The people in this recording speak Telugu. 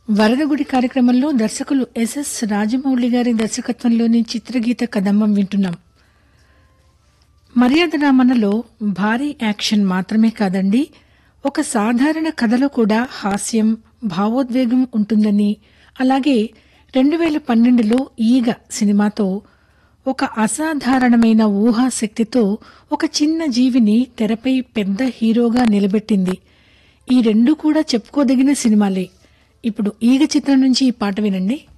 వరదగుడి కార్యక్రమంలో దర్శకులు ఎస్ఎస్ రాజమౌళి గారి దర్శకత్వంలోని చిత్రగీత కదంబం వింటున్నాం మర్యాద రామన్నలో భారీ యాక్షన్ మాత్రమే కాదండి ఒక సాధారణ కథలో కూడా హాస్యం భావోద్వేగం ఉంటుందని అలాగే రెండు వేల పన్నెండులో ఈగ సినిమాతో ఒక అసాధారణమైన ఊహాశక్తితో ఒక చిన్న జీవిని తెరపై పెద్ద హీరోగా నిలబెట్టింది ఈ రెండు కూడా చెప్పుకోదగిన సినిమాలే ఇప్పుడు ఈగ చిత్రం నుంచి ఈ పాట వినండి